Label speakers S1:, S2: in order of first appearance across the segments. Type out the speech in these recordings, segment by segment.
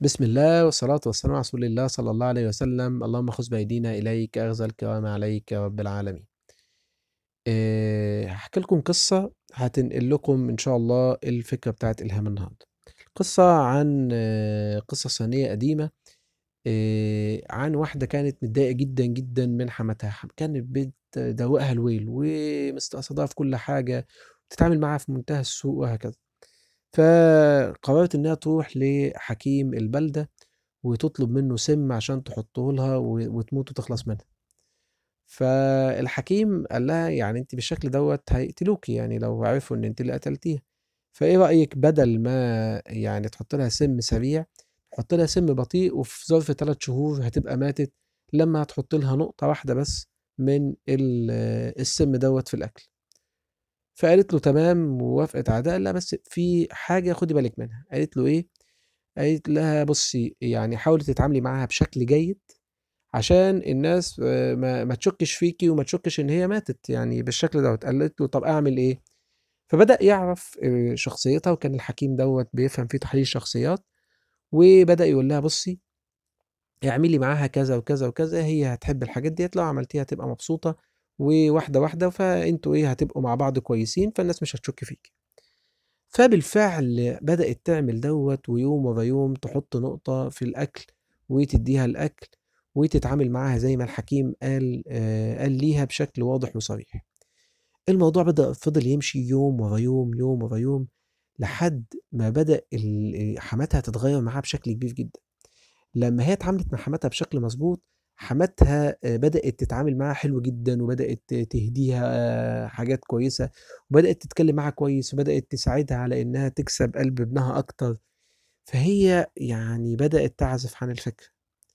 S1: بسم الله والصلاة والسلام على رسول الله صلى الله عليه وسلم اللهم خذ بأيدينا إليك أخذ الكرام عليك يا رب العالمين آه، هحكي لكم قصة هتنقل لكم إن شاء الله الفكرة بتاعت إلهام النهاردة قصة عن آه، قصة صينية قديمة آه، عن واحدة كانت متضايقة جدا جدا من حماتها حم- كانت بتدوقها الويل ومستقصدها في كل حاجة وتتعامل معاها في منتهى السوء وهكذا فقررت إنها تروح لحكيم البلدة وتطلب منه سم عشان تحطه لها و- وتموت وتخلص منها فالحكيم قال لها يعني انت بالشكل دوت هيقتلوكي يعني لو عرفوا ان انت اللي قتلتيها فايه رأيك بدل ما يعني تحط لها سم سريع تحط لها سم بطيء وفي ظرف ثلاث شهور هتبقى ماتت لما هتحط لها نقطة واحدة بس من ال- السم دوت في الأكل فقالت له تمام ووافقت على ده قال لها بس في حاجة خدي بالك منها قالت له ايه قالت لها بصي يعني حاولي تتعاملي معاها بشكل جيد عشان الناس آه، ما, ما تشكش فيكي وما تشكش ان هي ماتت يعني بالشكل دوت قالت له طب اعمل ايه فبدأ يعرف آه، شخصيتها وكان الحكيم دوت بيفهم في تحليل شخصيات وبدأ يقول لها بصي اعملي معاها كذا وكذا وكذا هي هتحب الحاجات ديت لو عملتيها هتبقى مبسوطة وواحدة واحدة فانتوا ايه هتبقوا مع بعض كويسين فالناس مش هتشك فيك فبالفعل بدأت تعمل دوت ويوم ورا يوم تحط نقطة في الأكل وتديها الأكل وتتعامل معاها زي ما الحكيم قال آه، قال ليها بشكل واضح وصريح الموضوع بدأ فضل يمشي يوم ورا يوم يوم ورا يوم لحد ما بدأ ال- حماتها تتغير معاها بشكل كبير جدا لما هي اتعاملت مع حماتها بشكل مظبوط حماتها آه، بدأت تتعامل معاها حلو جدا وبدأت تهديها آه، حاجات كويسة وبدأت تتكلم معاها كويس وبدأت تساعدها على إنها تكسب قلب ابنها أكتر فهي يعني بدأت تعزف عن الفكرة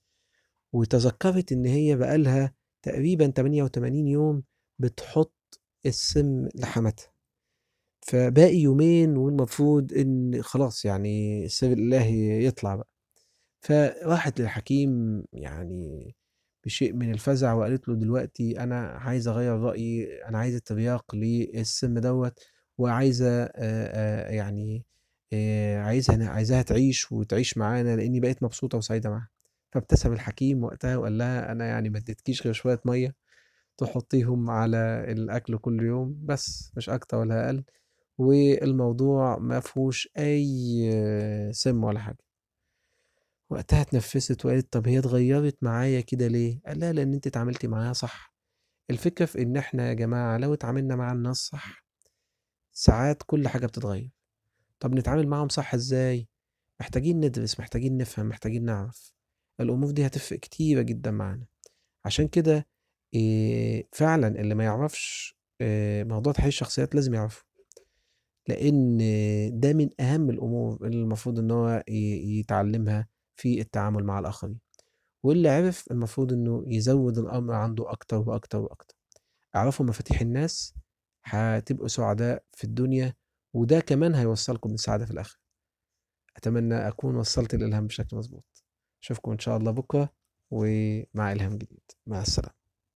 S1: وتذكرت إن هي بقالها تقريبا 88 يوم بتحط السم لحماتها فباقي يومين والمفروض إن خلاص يعني السر الإلهي يطلع بقى فراحت للحكيم يعني بشيء من الفزع وقالت له دلوقتي أنا عايزة أغير رأيي أنا عايزة ترياق للسم دوت وعايزة آه، آه، يعني آه، عايزها عايزاها تعيش وتعيش معانا لأني بقيت مبسوطة وسعيدة معاها فابتسم الحكيم وقتها وقال لها أنا يعني ما اديتكيش غير شوية مية تحطيهم على الأكل كل يوم بس مش أكتر ولا أقل والموضوع ما فيهوش أي آه، سم ولا حاجة وقتها اتنفست وقالت طب هي اتغيرت معايا كده ليه؟ قال لها لأن أنت اتعاملتي معاها صح الفكرة في إن إحنا يا جماعة لو اتعاملنا مع الناس صح ساعات كل حاجة بتتغير طب نتعامل معاهم صح إزاي؟ محتاجين ندرس محتاجين نفهم محتاجين نعرف الأمور دي هتفرق كتيرة جدا معانا عشان كده إيه فعلا اللي ما يعرفش إيه موضوع تحليل الشخصيات لازم يعرفه لأن ده من أهم الأمور اللي المفروض إن هو ي- يتعلمها في التعامل مع الآخرين واللي عرف المفروض إنه يزود الأمر عنده أكتر وأكتر وأكتر اعرفوا مفاتيح الناس هتبقوا سعداء في الدنيا وده كمان هيوصلكم للسعادة في الآخرة أتمنى أكون وصلت الإلهام بشكل مظبوط أشوفكم إن شاء الله بكرة ومع إلهام جديد مع السلامة